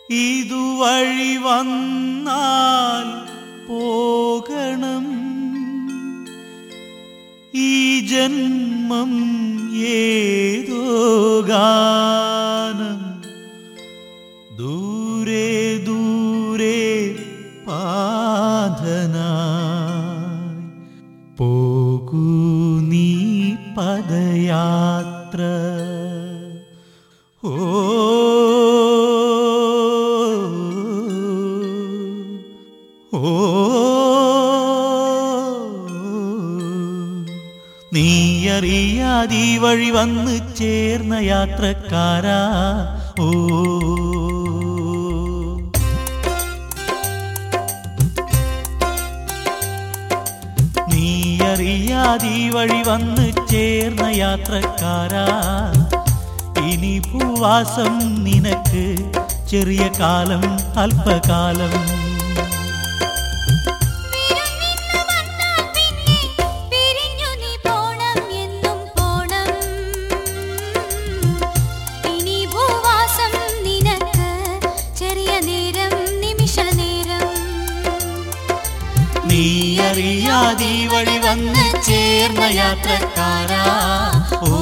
ഇതുവഴി വന്നാൽ പോകണം ഈ ജന്മം ഏതോ ഗാനം ദൂരെ ദൂരെ പാധനായി പോകൂ നീ പദയാത്ര ഓ ഓ നീ അറിയാതീ വഴി വന്ന് ചേർന്ന യാത്രക്കാരാ ഓ നീ അറിയാതീ വഴി വന്ന് ചേർന്ന യാത്രക്കാരാ ഇനി ഭൂവാസം നിനക്ക് ചെറിയ കാലം അല്പകാലം വിരുന്നിന്ന് വന്നാൽ പിന്നെ പിരിഞ്ഞു നീ പോണം എന്നും പോണം ഇനി ഭൂവാസം നിനക്ക് ചെറിയ നേരം നിമിഷ നേരം നീ അറിയാതീ വഴി വന്ന് ചേർന്ന യാത്രക്കാരാ ഓ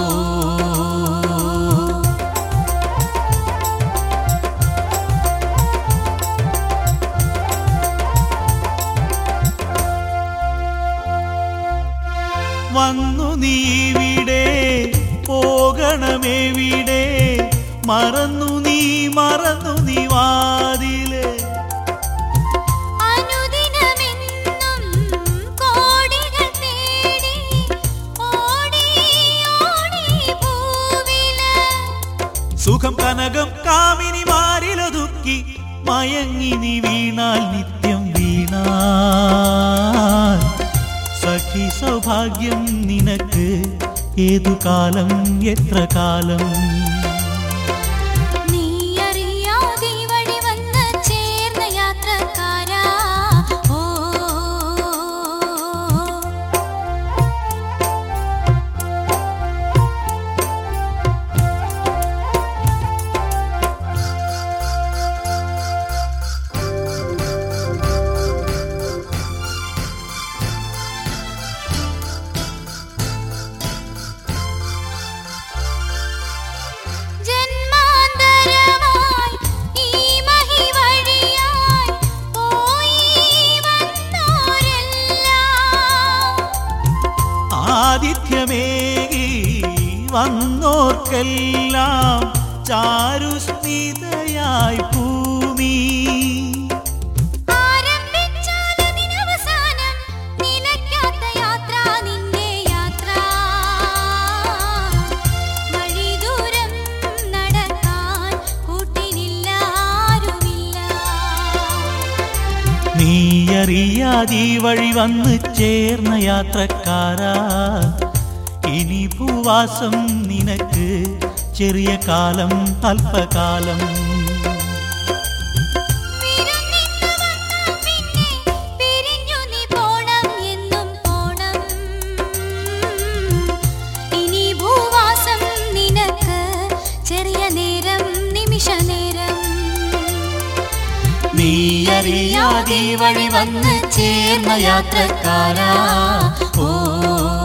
വന്നു നീ ഇവിടെ പോകണമെവിടെ മറന്നു നീ മറന്നു നീ വാതില് അനുദിനമെന്നും കോടികൾ തേടി ഓടി ഓടി ഭൂവില് സുഖം കനകം കാമിനി മാറിലൊതുക്കി മയങ്ങി നീ വീണാൽ നിത്യം വീണാൽ സഖി സൗഭാഗ്യം നിനക്ക് ഏതു കാലം എത്ര കാലം നീ അറിയാതെ വഴി വന്ന് ചേർന്ന യാത്രക്കാരാ ഓ ജന്മാന്തരമായി ഈ മഹി വഴിയായി പോയി വന്നോരെല്ലാം ആതിഥ്യമേകി വന്നോർക്കെല്ലാം ചാരുസ്മിതയായി ഭൂമി ആരംഭിച്ചാലതിനവസാനം നിലയ്ക്കാത്ത യാത്ര നിന്റെ യാത്ര വഴി ദൂരം നടക്കാൻ കൂട്ടിനില്ല ആരുമില്ല നീ അറിയാതീ വഴി വന്ന് ചേർന്ന യാത്രക്കാരാ ഇനി ഭൂവാസം നിനക്ക് ചെറിയ കാലം അല്പകാലം വിരുന്നിന്ന് വന്നാൽ പിന്നെ പിരിഞ്ഞു നീ പോണം എന്നും പോണം ഇനി ഭൂവാസം നിനക്ക് ചെറിയ നേരം നിമിഷ നേരം നീ അറിയാതീ വഴി വന്ന് ചേർന്ന യാത്രക്കാരാ ഓ